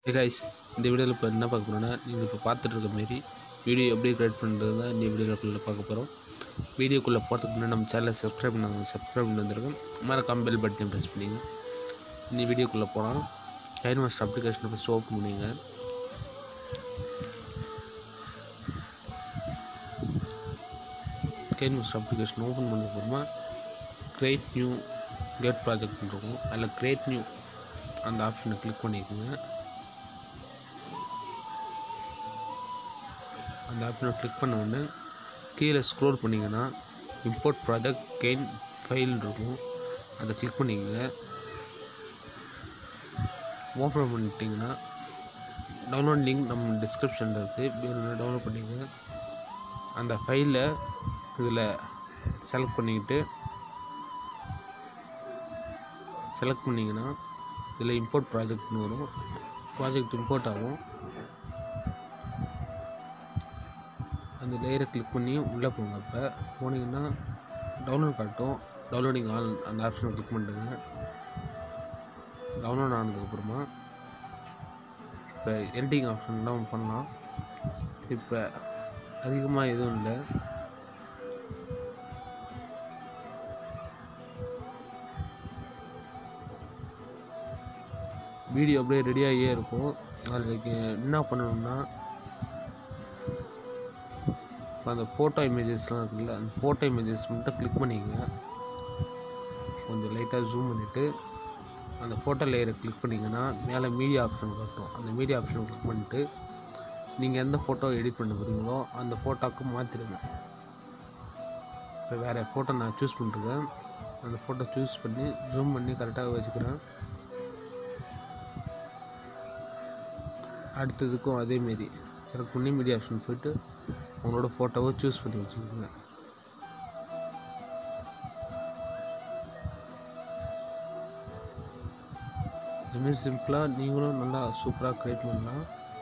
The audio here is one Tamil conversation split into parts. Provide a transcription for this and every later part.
ஹே கைஸ் இந்த வீடியோவில் இப்போ என்ன பார்க்க போகிறோன்னா நீங்கள் இப்போ பார்த்துட்டு இருக்க மாரி வீடியோ எப்படி கிரியேட் பண்ணுறது தான் இந்த வீடியோக்குள்ளே பார்க்க போகிறோம் வீடியோக்குள்ளே போகிறதுக்கு முன்னாடி நம்ம சேனலை சப்ஸ்கிரைப் பண்ணாங்க சப்ஸ்கிரைப் பண்ணி வந்திருக்கோம் மறக்காம பெல் பட்டனை ப்ரெஸ் பண்ணிங்க இந்த வீடியோக்குள்ளே போனால் கைன் மாஸ்டர் அப்ளிகேஷனை ஃபஸ்ட் ஓப்பன் பண்ணிங்க கைன் மாஸ்டர் அப்ளிகேஷன் ஓப்பன் பண்ணதுக்கப்புறமா கிரியேட் நியூ கெட் ப்ராஜெக்ட் இருக்கும் அதில் கிரியேட் நியூ அந்த ஆப்ஷனை கிளிக் பண்ணிக்கோங்க அந்த ஆப்ஷனை கிளிக் பண்ண உடனே கீழே ஸ்க்ரோல் பண்ணிங்கன்னா இம்போர்ட் ப்ராஜெக்ட் கெயின் ஃபைல் இருக்கும் அதை கிளிக் பண்ணிக்கோங்க ஓப்பன் பண்ணிட்டீங்கன்னா டவுன்லோட் லிங்க் நம்ம டிஸ்கிரிப்ஷனில் இருக்குது வேணும்னா டவுன்லோட் பண்ணிக்கோங்க அந்த ஃபைலை இதில் செலக்ட் பண்ணிக்கிட்டு செலக்ட் பண்ணிங்கன்னா இதில் இம்போர்ட் ப்ராஜெக்ட்னு வரும் ப்ராஜெக்ட் இம்போர்ட் ஆகும் அந்த லேயரை கிளிக் பண்ணி உள்ளே போங்க இப்போ போனீங்கன்னா டவுன்லோட் காட்டும் டவுன்லோடிங் ஆல் அந்த ஆப்ஷனை கிளிக் பண்ணிட்டுங்க டவுன்லோட் ஆனதுக்கப்புறமா இப்போ எடிட்டிங் ஆப்ஷன்லாம் பண்ணலாம் இப்போ அதிகமாக எதுவும் இல்லை வீடியோ அப்படியே ரெடியாகியே இருக்கும் அதுக்கு என்ன பண்ணணும்னா இப்போ அந்த ஃபோட்டோ இமேஜஸ்லாம் இருக்குல்ல அந்த ஃபோட்டோ இமேஜஸ் மட்டும் கிளிக் பண்ணிக்கங்க கொஞ்சம் லைட்டாக ஜூம் பண்ணிவிட்டு அந்த ஃபோட்டோ லேயரை கிளிக் பண்ணிங்கன்னா மேலே மீடியா ஆப்ஷன் காட்டும் அந்த மீடியா ஆப்ஷனை கிளிக் பண்ணிட்டு நீங்கள் எந்த ஃபோட்டோ எடிட் பண்ண போகிறீங்களோ அந்த ஃபோட்டோக்கு மாற்றிடுங்க இப்போ வேறு ஃபோட்டோ நான் சூஸ் பண்ணிருக்கேன் அந்த ஃபோட்டோ சூஸ் பண்ணி ஜூம் பண்ணி கரெக்டாக வச்சுக்கிறேன் அடுத்ததுக்கும் அதேமாரி செலக்ட் பண்ணி மீடியா ஆப்ஷன் போயிட்டு உங்களோட ஃபோட்டோவை சூஸ் பண்ணி வச்சுக்கோங்க இதுமாரி சிம்பிளாக நீங்களும் நல்லா சூப்பராக க்ரியேட் பண்ணலாம்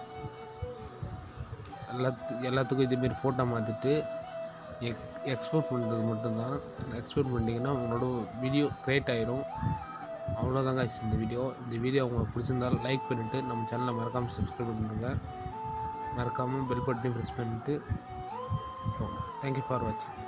எல்லாத்து எல்லாத்துக்கும் இதேமாரி ஃபோட்டோ மாற்றிட்டு எக் எக்ஸ்போர்ட் பண்ணுறது மட்டும்தான் எக்ஸ்போர்ட் பண்ணிட்டீங்கன்னா உங்களோட வீடியோ க்ரியேட் ஆயிரும் அவ்வளோதாங்க இந்த வீடியோ இந்த வீடியோ உங்களுக்கு பிடிச்சிருந்தால் லைக் பண்ணிவிட்டு நம்ம சேனலை மறக்காமல் சப்ஸ்கிரைப் பண்ணுங்க மறக்காமல் பெல் பட்டனையும் ப்ரெஸ் பண்ணிவிட்டு தேங்க்யூ ஃபார் வாட்சிங்